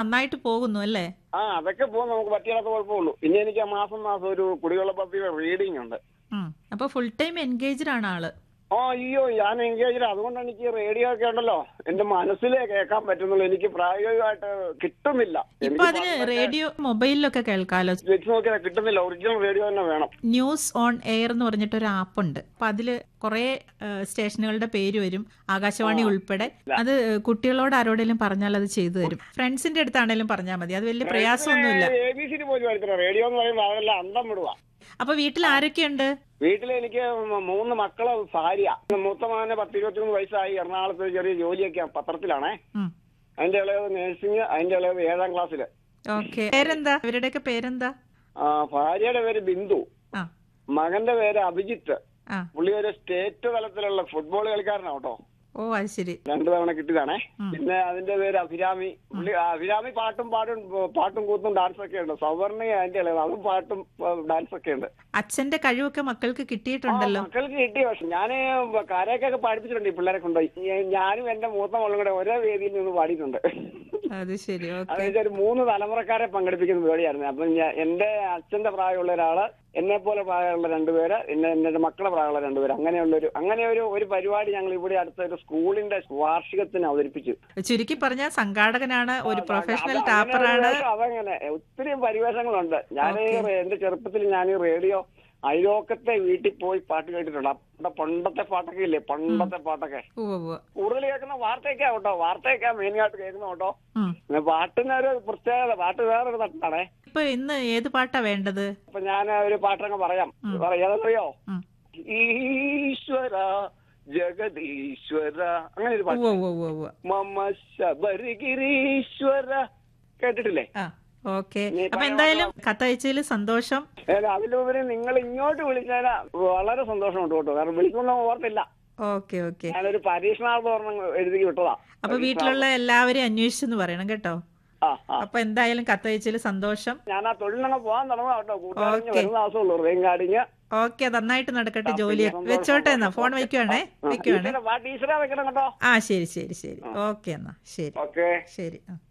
നന്നായിട്ട് പോകുന്നു അല്ലേ ആ അതൊക്കെ പോകും നമുക്ക് പറ്റിയാത്ത കുഴപ്പമുള്ളൂ ഇനി എനിക്ക് മാസം മാസം ഒരു കുടിവെള്ള പദ്ധതിയുടെ റീഡിംഗ് ഉണ്ട് ഉം. അപ്പൊ ഫുൾ ടൈം എൻഗേജ്ഡ് ആണ് ആള് ആ അയ്യോ ഞാൻ എൻഗേജ് അതുകൊണ്ട് എനിക്ക് റേഡിയോ ഒക്കെ ഉണ്ടല്ലോ എന്റെ മനസ്സിലേ കേൾക്കാൻ പറ്റുന്നുള്ളൂ എനിക്ക് പ്രായോഗികമായിട്ട് കിട്ടുന്നില്ല ഇപ്പൊ അതിന് റേഡിയോ മൊബൈലിലൊക്കെ കേൾക്കാലോ വെച്ച് നോക്കിയാൽ കിട്ടുന്നില്ല ഒറിജിനൽ റേഡിയോ തന്നെ വേണം ന്യൂസ് ഓൺ എയർ എന്ന് പറഞ്ഞിട്ടൊരു ആപ്പ് ഉണ്ട് അപ്പൊ അതില് കുറെ സ്റ്റേഷനുകളുടെ പേര് വരും ആകാശവാണി ഉൾപ്പെടെ അത് കുട്ടികളോട് ആരോടെങ്കിലും പറഞ്ഞാൽ അത് ചെയ്തു തരും ഫ്രണ്ട്സിന്റെ അടുത്താണേലും പറഞ്ഞാൽ മതി അത് വലിയ പ്രയാസമൊന്നുമില്ല എ ബി സി പോലും എടുത്തില്ല റേഡിയോ എന്ന് പറയുമ്പോൾ അതെല്ലാം അന്തം വിടുക അപ്പൊ വീട്ടിൽ ആരൊക്കെയുണ്ട് വീട്ടിൽ എനിക്ക് മൂന്ന് മക്കള് ഭാര്യ മൂത്ത മകന് പത്ത് ഇരുപത്തിമൂന്ന് വയസ്സായി എറണാകുളത്ത് ഒരു ചെറിയ ജോലിയൊക്കെ പത്രത്തിലാണേ ഉം. അതിന്റെ ഇളയത് നഴ്സിംഗ് അതിന്റെ ഇളയത് ഏഴാം ക്ലാസ്സില് ഓക്കെ പേരെന്താ ഇവരുടെയൊക്കെ പേരെന്താ ആ, ഭാര്യയുടെ പേര് ബിന്ദു ആ മകന്റെ പേര് അഭിജിത്ത് ആ പുള്ളി ഒരു സ്റ്റേറ്റ് തലത്തിലുള്ള ഫുട്ബോൾ കളിക്കാരനാ കേട്ടോ ഓ അത് ശരി രണ്ടു തവണ കിട്ടിയതാണേ പിന്നെ അതിന്റെ പേര് അഭിരാമി പുള്ളി ആ, അഭിരാമി പാട്ടും പാടും പാട്ടും കൂത്തും ഡാൻസ് ഒക്കെ ഉണ്ട് സവർണ അതിന്റെ ഇളയത് അതും പാട്ടും ഡാൻസ് ഒക്കെ ഉണ്ട് അച്ഛന്റെ കഴിവൊക്കെ മക്കൾക്ക് ആ, കിട്ടിയിട്ടുണ്ടല്ലോ മക്കൾക്ക് കിട്ടിയ പക്ഷെ ഞാൻ കരയൊക്കെ പഠിപ്പിച്ചിട്ടുണ്ട് ഈ പിള്ളേരെ കൊണ്ടുപോയി ഞാൻ- ഞാനും എന്റെ മൂത്ത മോളും കൂടെ ഒരേ വേദിയിൽ നിന്ന് പാടിയിട്ടുണ്ട് അത് ശരി അത് ഓക്കെ വെച്ചാൽ ഒരു മൂന്ന് തലമുറക്കാരെ പങ്കെടുപ്പിക്കുന്ന പരിപാടിയായിരുന്നു അപ്പൊ ഞാൻ എന്റെ അച്ഛന്റെ പ്രായമുള്ള ഒരാള് എന്നെ പോലെ പ്രായമുള്ള രണ്ടുപേര് എന്നെ എന്റെ മക്കളെ പ്രായമുള്ള രണ്ടുപേര് അങ്ങനെയുള്ള ഒരു അങ്ങനെ ഒരു ഒരു പരിപാടി ഞങ്ങൾ ഇവിടെ അടുത്ത ഒരു സ്കൂളിന്റെ വാർഷികത്തിന് അവതരിപ്പിച്ചു ചുരുക്കി പറഞ്ഞാൽ സംഘാടകനാണ് ഒരു പ്രൊഫഷണൽ അത് അങ്ങനെ ടാപ്പറാണ് ഒരു വേഷം അതങ്ങനെ ഒത്തിരി പരിവേഷങ്ങളുണ്ട് ഞാൻ എന്റെ ചെറുപ്പത്തിൽ ഞാൻ ഈ റേഡിയോ അയലോക്കത്തെ വീട്ടിൽ പോയി പാട്ട് കേട്ടിട്ടുണ്ട് അവിടെ പണ്ടത്തെ പാട്ടൊക്കെ ഇല്ലേ പണ്ടത്തെ പാട്ടൊക്കെ ഉവ്വ് ഉവ്വ്. കൂടുതൽ കേൾക്കുന്ന വാർത്തയൊക്കെ കേട്ടോ വാർത്തയൊക്കെ മെയിനായിട്ട് കേൾക്കുന്ന കേട്ടോ ഉം. പിന്നെ പാട്ടിന് ഒരു പ്രത്യേകത പാട്ട് വേറൊരു തട്ടാണേ ഇപ്പൊ ഇന്ന് ഏത് പാട്ടാ വേണ്ടത് അപ്പൊ ഞാൻ ഒരു പാട്ടങ്ങ് പറയാം പറയാം ഏതെന്നറിയോ ഉം. ഈശ്വര ജഗദീശ്വര അങ്ങനെ ഒരു പാട്ട് ഉവ്വ് ഉവ്വ് ഉവ്വ് ഉവ്വ്. മമ ശബരിഗിരീശ്വര കേട്ടിട്ടില്ലേ ആ ഓക്കെ നീ അപ്പൊ എന്തായാലും കത്തയച്ചതിൽ സന്തോഷം ഏ, അതിലുപരി നിങ്ങൾ ഇങ്ങോട്ട് വിളിച്ചാൽ വളരെ സന്തോഷമുണ്ട് കേട്ടോ കാരണം വിളിക്കുന്ന ഓർത്തില്ല ഓക്കെ ഓക്കെ ഞാനൊരു പരീക്ഷണാർത്ഥം ഒരെണ്ണം എഴുതി വിട്ടതാ അപ്പൊ വീട്ടിലുള്ള എല്ലാവരെയും അന്വേഷിച്ചെന്ന് പറയണം കേട്ടോ ആ ആ അപ്പൊ എന്തായാലും കത്തയച്ചതിൽ സന്തോഷം ഞാൻ ആ തൊഴിലിനങ്ങ് പോകാൻ തുടങ്ങാം കേട്ടോ കൂട്ടുകാരിഞ്ഞ് ഓക്കേ. വരുന്ന ദിവസമുള്ളൂ റെയിൻകാടിഞ്ഞ് ഓക്കെ നന്നായിട്ട് നടക്കട്ടെ ജോലി വെച്ചോട്ടെ എന്നാ ഫോൺ വെക്കുവാണേ വെക്കുവാണേ ടീച്ചറെ വെക്കണം കേട്ടോ ആ ശരി ശരി ശരി ഓക്കെ എന്നാ ശരി ഓക്കെ ശരി ആ